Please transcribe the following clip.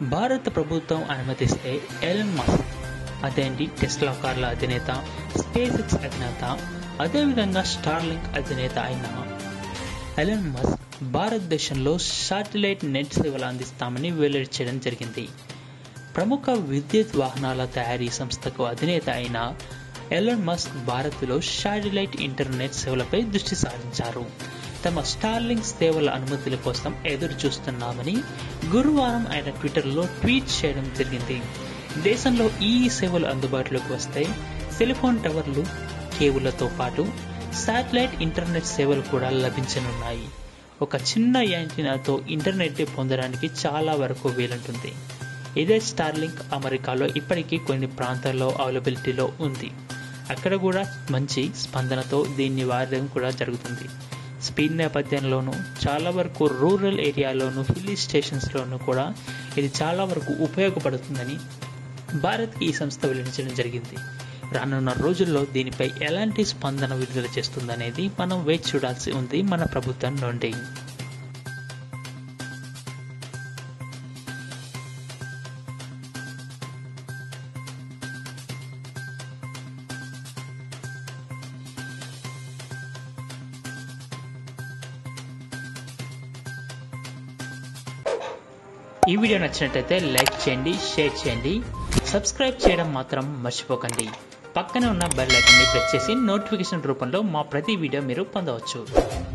భారత ప్రభుత్వం అనుమతిస్తే ఎలన్ మస్క్ అదేంటి టెస్లా కార్ల అధినేత స్పేస్ ఎక్స్ అధినేత అదేవిధంగా స్టార్లింక్ అధినేత అయిన ఎలన్ మస్క్ భారతదేశంలో శాటిలైట్ నెట్ సేవలు అందిస్తామని వెల్లడి చేయడం జరిగింది ప్రముఖ విద్యుత్ వాహనాల తయారీ సంస్థకు అధినేత అయిన ఎలన్ మస్క్ భారత్లో శాటిలైట్ ఇంటర్నెట్ సేవలపై దృష్టి సారించారు తమ స్టార్లింక్ సేవల అనుమతుల కోసం ఎదురు చూస్తున్నామని గురువారం ఆయన ట్విట్టర్లో ట్వీట్ చేయడం జరిగింది దేశంలో ఈ సేవలు అందుబాటులోకి వస్తే సెల్ఫోన్ టవర్లు కేబుళ్లతో పాటు శాటిలైట్ ఇంటర్నెట్ సేవలు కూడా లభించనున్నాయి ఒక చిన్న యాంటీనాతో ఇంటర్నెట్ పొందడానికి చాలా వరకు వీలుంటుంది ఇదే స్టార్లింక్ అమెరికాలో ఇప్పటికీ కొన్ని ప్రాంతాల్లో అవైలబిలిటీలో ఉంది అక్కడ కూడా మంచి స్పందనతో దీన్ని వాడడం కూడా జరుగుతుంది స్పీడ్ నేపథ్యంలోనూ చాలా వరకు రూరల్ ఏరియాలోను హిల్ స్టేషన్స్లోనూ కూడా ఇది చాలా వరకు ఉపయోగపడుతుందని భారత్కి ఈ సంస్థ వెల్లడించడం జరిగింది రానున్న రోజుల్లో దీనిపై ఎలాంటి స్పందన విడుదల చేస్తుందనేది మనం వేచి చూడాల్సి ఉంది మన ప్రభుత్వం నుండి ఈ వీడియో నచ్చినట్లయితే లైక్ చేయండి షేర్ చేయండి సబ్స్క్రైబ్ చేయడం మాత్రం మర్చిపోకండి పక్కనే ఉన్న బెల్ ఐకాన్ని ప్రెస్ చేసి నోటిఫికేషన్ రూపంలో మా ప్రతి వీడియో మీరు పొందవచ్చు